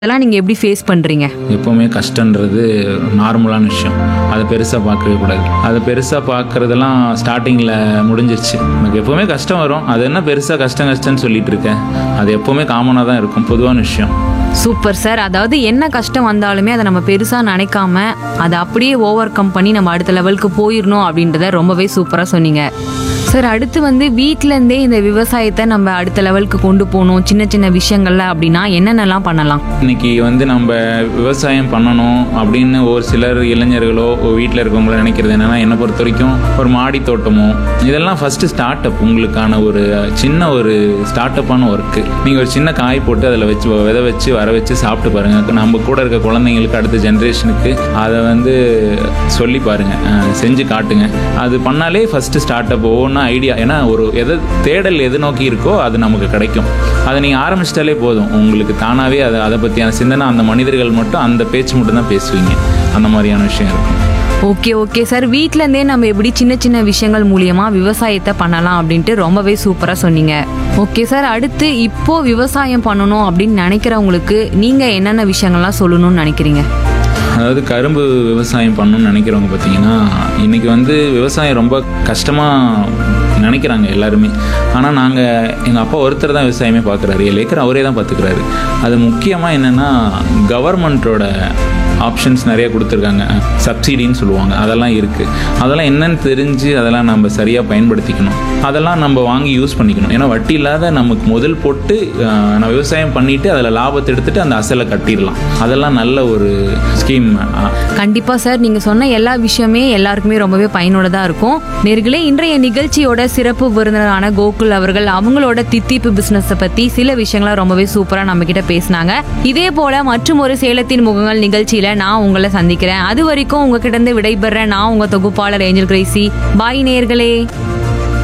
அதெல்லாம் நீங்க எப்படி ஃபேஸ் பண்றீங்க எப்போவுமே கஷ்டன்றது நார்மலான விஷயம் அதை பெருசாக பார்க்கவே கூடாது அதை பெருசாக பார்க்குறதெல்லாம் ஸ்டார்டிங்கில் முடிஞ்சிருச்சு எனக்கு எப்போவுமே கஷ்டம் வரும் அது என்ன பெருசாக கஷ்டம் கஷ்டம்னு சொல்லிட்டு இருக்கேன் அது எப்போவுமே காமனாக தான் இருக்கும் பொதுவான விஷயம் சூப்பர் சார் அதாவது என்ன கஷ்டம் வந்தாலுமே அதை நம்ம பெருசா நினைக்காம அதை அப்படியே ஓவர் கம் பண்ணி நம்ம அடுத்த லெவலுக்கு போயிடணும் அப்படின்றத ரொம்பவே சூப்பரா சொன்னீங்க சார் அடுத்து வந்து வீட்ல இருந்தே இந்த விவசாயத்தை நம்ம அடுத்த லெவலுக்கு கொண்டு போகணும் சின்ன சின்ன விஷயங்கள்ல அப்படின்னா என்னென்னலாம் பண்ணலாம் இன்னைக்கு வந்து நம்ம விவசாயம் பண்ணணும் அப்படின்னு ஒரு சிலர் இளைஞர்களோ வீட்டில் இருக்கவங்களோ நினைக்கிறது என்னன்னா என்னை பொறுத்த வரைக்கும் ஒரு மாடி தோட்டமோ இதெல்லாம் ஃபர்ஸ்ட் ஸ்டார்ட் அப் உங்களுக்கான ஒரு சின்ன ஒரு ஸ்டார்ட் அப்பான ஒர்க்கு நீங்கள் ஒரு சின்ன காய் போட்டு அதில் வச்சு விதை வச்சு வர வச்சு சாப்பிட்டு பாருங்க நம்ம கூட இருக்க குழந்தைங்களுக்கு அடுத்த ஜென்ரேஷனுக்கு அதை வந்து சொல்லி பாருங்க அஹ் செஞ்சு காட்டுங்க அது பண்ணாலே ஃபர்ஸ்ட் ஸ்டார்ட் அப் ஒவ்வொன்றா ஐடியா ஏன்னா ஒரு எதை தேடல் எது நோக்கி இருக்கோ அது நமக்கு கிடைக்கும் அதை நீங்கள் ஆரம்பிச்சிட்டாலே போதும் உங்களுக்கு தானாகவே அதை அதை பற்றியான சிந்தனை அந்த மனிதர்கள் மட்டும் அந்த பேச்சு மட்டும் தான் பேசுவீங்க அந்த மாதிரியான விஷயம் இருக்கும் ஓகே ஓகே சார் வீட்ல இருந்தே நம்ம எப்படி சின்ன சின்ன விஷயங்கள் மூலியமா விவசாயத்தை பண்ணலாம் அப்படின்ட்டு ரொம்பவே சூப்பரா சொன்னீங்க ஓகே சார் அடுத்து இப்போ விவசாயம் பண்ணணும் அப்படின்னு நினைக்கிறவங்களுக்கு நீங்க என்னென்ன விஷயங்கள்லாம் சொல்லணும்னு நினைக்கிறீங்க அதாவது கரும்பு விவசாயம் பண்ணணும்னு நினைக்கிறவங்க பார்த்தீங்கன்னா இன்றைக்கி வந்து விவசாயம் ரொம்ப கஷ்டமாக நினைக்கிறாங்க எல்லாருமே ஆனால் நாங்கள் எங்கள் அப்பா ஒருத்தர் தான் விவசாயமே பார்க்குறாரு ஏழு ஏக்கர் அவரே தான் பார்த்துக்கிறாரு அது முக்கியமாக என்னென்னா கவர்மெண்ட்டோட ஆப்ஷன்ஸ் நிறைய கொடுத்துருக்காங்க சப்சிடின்னு சொல்லுவாங்க அதெல்லாம் இருக்குது அதெல்லாம் என்னன்னு தெரிஞ்சு அதெல்லாம் நம்ம சரியாக பயன்படுத்திக்கணும் அதெல்லாம் நம்ம வாங்கி யூஸ் பண்ணிக்கணும் ஏன்னா வட்டி இல்லாத நமக்கு முதல் போட்டு அஹ், நான் விவசாயம் பண்ணிட்டு அதில் லாபத்தை எடுத்துட்டு அந்த அசலை கட்டிடலாம் அதெல்லாம் நல்ல ஒரு ஸ்கீம் கண்டிப்பா சார் நீங்க சொன்ன எல்லா விஷயமே எல்லாருக்குமே ரொம்பவே பயனுள்ளதா இருக்கும் நேர்களே இன்றைய நிகழ்ச்சியோட சிறப்பு விருந்தினரான கோகுல் அவர்கள் அவங்களோட தித்திப்பு பிசினஸ் பத்தி சில விஷயங்களை ரொம்பவே சூப்பரா நம்ம கிட்ட பேசினாங்க இதே போல மற்றும் ஒரு சேலத்தின் முகங்கள் நிகழ்ச்சியில நான் உங்களை சந்திக்கிறேன் அது வரைக்கும் உங்ககிட்ட இருந்து விடைபெறேன் நான் உங்க தொகுப்பாளர் ஏஞ்சல் கிரேசி பாய் நேர்களே